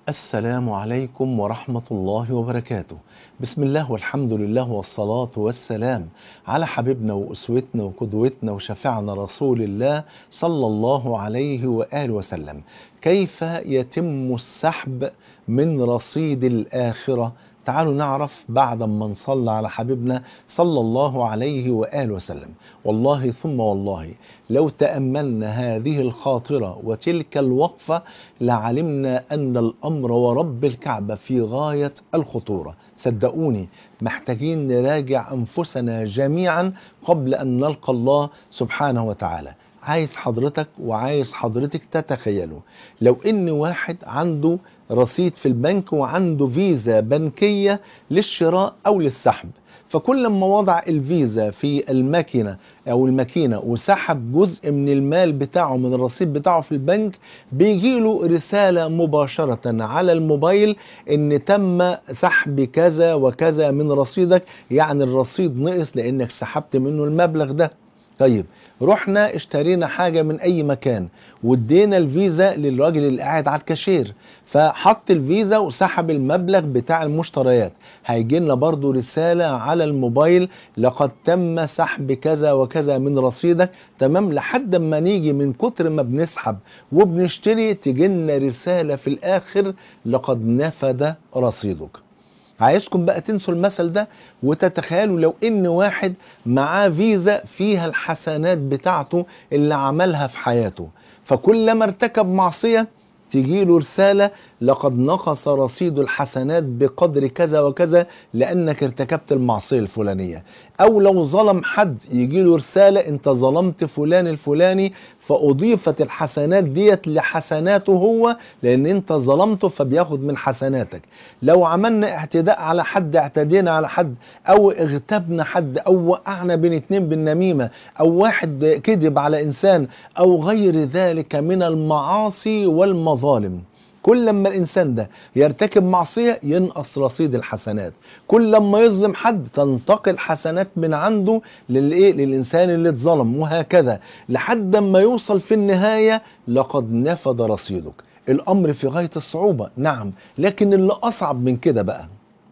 السلام عليكم ورحمة الله وبركاته بسم الله والحمد لله والصلاة والسلام على حبيبنا وأسوتنا وقدوتنا وشفعنا رسول الله صلى الله عليه وآله وسلم كيف يتم السحب من رصيد الآخرة تعالوا نعرف بعد ما نصلى على حبيبنا صلى الله عليه وآله وسلم والله ثم والله لو تأملنا هذه الخاطرة وتلك الوقفة لعلمنا أن الأمر ورب الكعبة في غاية الخطورة صدقوني محتاجين نراجع أنفسنا جميعا قبل أن نلقى الله سبحانه وتعالى عايز حضرتك وعايز حضرتك تتخيلوا لو ان واحد عنده رصيد في البنك وعنده فيزا بنكية للشراء او للسحب فكل ما وضع الفيزا في الماكينة او الماكينة وسحب جزء من المال بتاعه من الرصيد بتاعه في البنك بيجيله رسالة مباشرة على الموبايل ان تم سحب كذا وكذا من رصيدك يعني الرصيد نقص لانك سحبت منه المبلغ ده طيب رحنا اشترينا حاجة من اي مكان وادينا الفيزا للراجل اللي قاعد على الكاشير فحط الفيزا وسحب المبلغ بتاع المشتريات هيجي لنا برضو رسالة على الموبايل لقد تم سحب كذا وكذا من رصيدك تمام لحد ما نيجي من كتر ما بنسحب وبنشتري تجي لنا رسالة في الاخر لقد نفد رصيدك عايزكم بقى تنسوا المثل ده وتتخيلوا لو ان واحد معاه فيزا فيها الحسنات بتاعته اللي عملها في حياته فكلما ارتكب معصية تجيله رسالة لقد نقص رصيد الحسنات بقدر كذا وكذا لأنك ارتكبت المعصية الفلانية أو لو ظلم حد يجيله رسالة أنت ظلمت فلان الفلاني فأضيفت الحسنات ديت لحسناته هو لأن أنت ظلمته فبياخد من حسناتك لو عملنا اعتداء على حد اعتدينا على حد أو اغتبنا حد أو وقعنا بين اتنين بالنميمة أو واحد كذب على إنسان أو غير ذلك من المعاصي والمظالم كل لما الانسان ده يرتكب معصيه ينقص رصيد الحسنات كل لما يظلم حد تنتقل حسنات من عنده للايه للانسان اللي اتظلم وهكذا لحد ما يوصل في النهايه لقد نفد رصيدك الامر في غايه الصعوبه نعم لكن اللي اصعب من كده بقى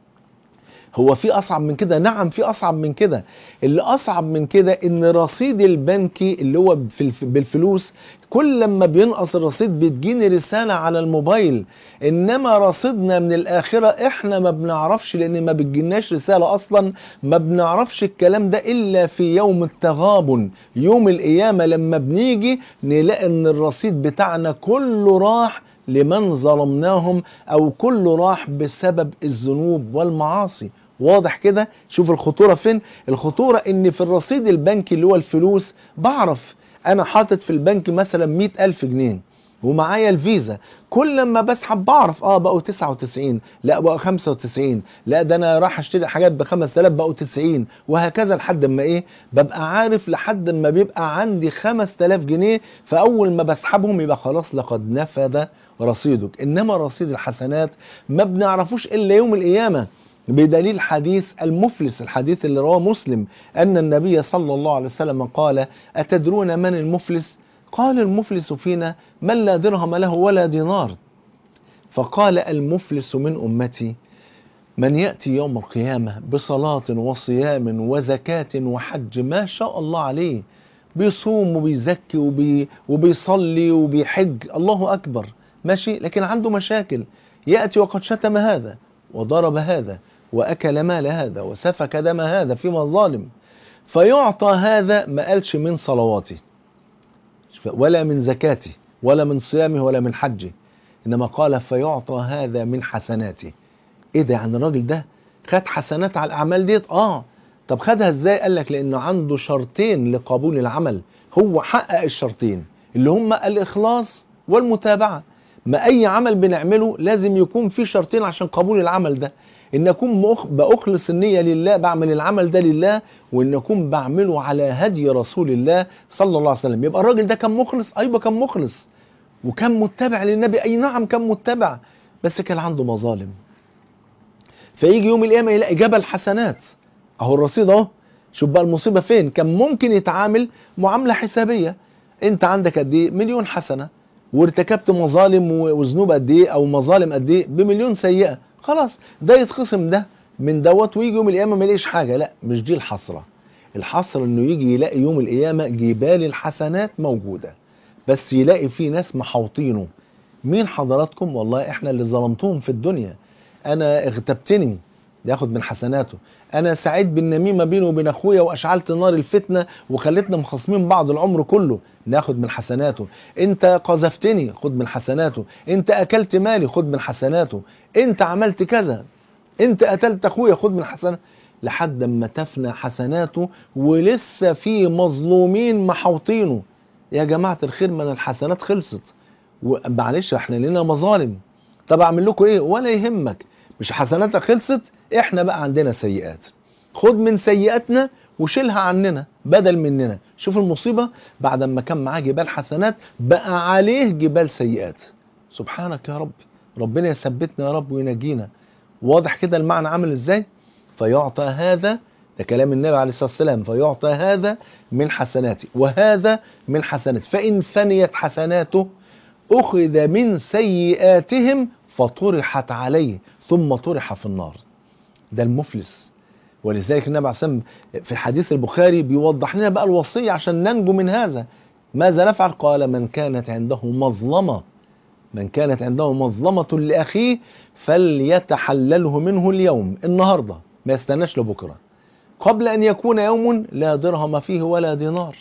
هو في اصعب من كده نعم في اصعب من كده اللي اصعب من كده ان رصيد البنكي اللي هو بالفلوس كل لما بينقص الرصيد بتجيني رسالة على الموبايل انما رصيدنا من الاخرة احنا ما بنعرفش لان ما بتجيناش رسالة اصلا ما بنعرفش الكلام ده الا في يوم التغابن يوم القيامة لما بنيجي نلاقي ان الرصيد بتاعنا كله راح لمن ظلمناهم او كله راح بسبب الذنوب والمعاصي واضح كده شوف الخطورة فين الخطورة ان في الرصيد البنكي اللي هو الفلوس بعرف انا حاطط في البنك مثلا مئة الف جنيه ومعايا الفيزا كل لما بسحب بعرف اه بقوا 99 لا بقوا 95 لا ده انا راح اشتري حاجات ب 5000 بقوا 90 وهكذا لحد ما ايه ببقى عارف لحد ما بيبقى عندي 5000 جنيه فاول ما بسحبهم يبقى خلاص لقد نفذ رصيدك انما رصيد الحسنات ما بنعرفوش الا يوم القيامه بدليل حديث المفلس الحديث اللي رواه مسلم أن النبي صلى الله عليه وسلم قال أتدرون من المفلس قال المفلس فينا من لا درهم له ولا دينار فقال المفلس من أمتي من يأتي يوم القيامة بصلاة وصيام وزكاة وحج ما شاء الله عليه بيصوم وبيزكي وبي وبيصلي وبيحج الله أكبر ماشي لكن عنده مشاكل يأتي وقد شتم هذا وضرب هذا وأكل مال هذا وسفك دم هذا في مظالم فيعطى هذا ما قالش من صلواتي ولا من زكاتي ولا من صيامه ولا من حجه إنما قال فيعطى هذا من حسناتي إيه ده يعني الراجل ده خد حسنات على الأعمال ديت آه طب خدها إزاي قال لك لأنه عنده شرطين لقبول العمل هو حقق الشرطين اللي هم الإخلاص والمتابعة ما أي عمل بنعمله لازم يكون في شرطين عشان قبول العمل ده ان اكون باخلص النيه لله بعمل العمل ده لله وان اكون بعمله على هدي رسول الله صلى الله عليه وسلم يبقى الراجل ده كان مخلص ايوه كان مخلص وكان متبع للنبي اي نعم كان متبع بس كان عنده مظالم فيجي يوم القيامه يلاقي جبل حسنات اهو الرصيد اهو شوف بقى المصيبه فين كان ممكن يتعامل معامله حسابيه انت عندك قد ايه مليون حسنه وارتكبت مظالم و- وذنوب قد ايه او مظالم قد ايه بمليون سيئه خلاص ده يتخصم ده من دوت ويجي يوم القيامه ما يلاقيش حاجه لا مش دي الحسره الحسره انه يجي يلاقي يوم القيامه جبال الحسنات موجوده بس يلاقي في ناس محوطينه مين حضراتكم والله احنا اللي ظلمتهم في الدنيا انا اغتبتني ياخد من حسناته انا سعيت بالنميمه بيني وبين اخويا واشعلت نار الفتنه وخلتنا مخاصمين بعض العمر كله ناخد من حسناته انت قذفتني خد من حسناته انت اكلت مالي خد من حسناته انت عملت كذا انت قتلت اخويا خد من حسناته لحد ما تفنى حسناته ولسه في مظلومين محوطينه يا جماعه الخير من الحسنات خلصت ومعلش احنا لنا مظالم طب اعمل لكم ايه ولا يهمك مش حسناتك خلصت احنا بقى عندنا سيئات خد من سيئاتنا وشيلها عننا بدل مننا شوف المصيبة بعد ما كان معاه جبال حسنات بقى عليه جبال سيئات سبحانك يا رب ربنا يثبتنا يا رب وينجينا واضح كده المعنى عامل ازاي فيعطى هذا ده كلام النبي عليه الصلاة والسلام فيعطى هذا من حسناته وهذا من حسناته فإن فنيت حسناته أخذ من سيئاتهم فطرحت عليه ثم طرح في النار ده المفلس ولذلك النبي عليه الصلاة والسلام في حديث البخاري بيوضح لنا بقى الوصية عشان ننجو من هذا ماذا نفعل قال من كانت عنده مظلمة من كانت عنده مظلمة لأخيه فليتحلله منه اليوم النهاردة ما يستناش لبكرة قبل أن يكون يوم لا درهم فيه ولا دينار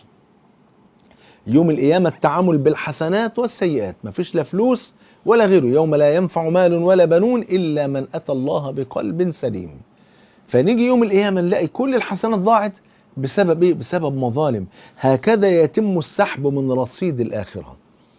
يوم القيامة التعامل بالحسنات والسيئات مفيش لا فلوس ولا غيره يوم لا ينفع مال ولا بنون إلا من أتى الله بقلب سليم فنيجي يوم القيامة نلاقي كل الحسنات ضاعت بسبب إيه؟ بسبب مظالم هكذا يتم السحب من رصيد الآخرة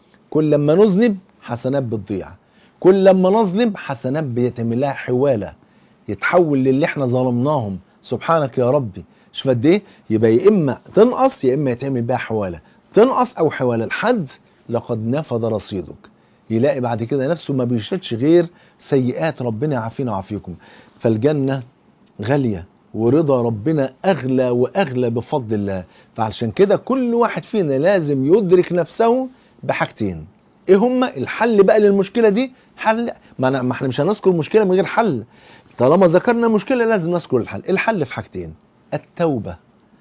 كل لما نذنب حسنات بتضيع كل لما نظلم حسنات بيتم لها حوالة يتحول للي احنا ظلمناهم سبحانك يا ربي شوف قد ايه يبقى يا اما تنقص يا اما يتعمل بها حواله تنقص او حواله لحد لقد نفذ رصيدك يلاقي بعد كده نفسه ما بيشهدش غير سيئات ربنا يعافينا ويعافيكم فالجنه غاليه ورضا ربنا اغلى واغلى بفضل الله فعلشان كده كل واحد فينا لازم يدرك نفسه بحاجتين ايه هما الحل بقى للمشكله دي حل ما أنا- ما احنا مش هنذكر مشكله من غير حل طالما ذكرنا مشكله لازم نذكر الحل الحل في حاجتين التوبه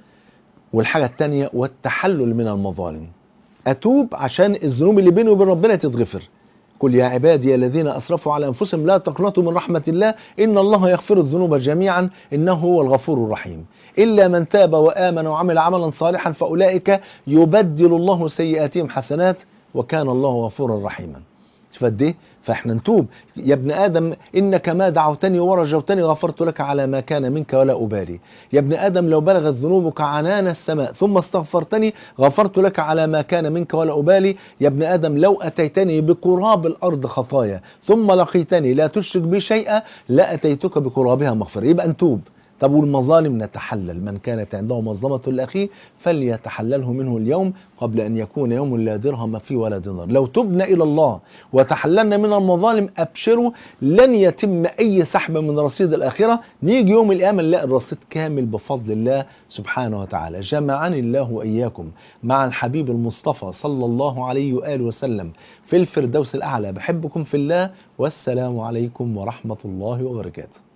والحاجه الثانيه والتحلل من المظالم اتوب عشان الذنوب اللي بيني وبين ربنا تتغفر قل يا عبادي الذين اسرفوا على انفسهم لا تقنطوا من رحمه الله ان الله يغفر الذنوب جميعا انه هو الغفور الرحيم الا من تاب وامن وعمل عملا صالحا فاولئك يبدل الله سيئاتهم حسنات وكان الله غفورا رحيما شوف قد ايه فاحنا نتوب يا ابن ادم انك ما دعوتني ورجوتني غفرت لك على ما كان منك ولا ابالي يا ابن ادم لو بلغت ذنوبك عنان السماء ثم استغفرتني غفرت لك على ما كان منك ولا ابالي يا ابن ادم لو اتيتني بقراب الارض خطايا ثم لقيتني لا تشرك بي شيئا لاتيتك بقرابها مغفره يبقى نتوب طب والمظالم نتحلل من كانت عنده مظلمة لأخيه فليتحلله منه اليوم قبل أن يكون يوم لا درهم فيه ولا دينار لو تبنا إلى الله وتحللنا من المظالم أبشروا لن يتم أي سحب من رصيد الآخرة نيجي يوم القيامة نلاقي الرصيد كامل بفضل الله سبحانه وتعالى جمعني الله وإياكم مع الحبيب المصطفى صلى الله عليه وآله وسلم في الفردوس الأعلى بحبكم في الله والسلام عليكم ورحمة الله وبركاته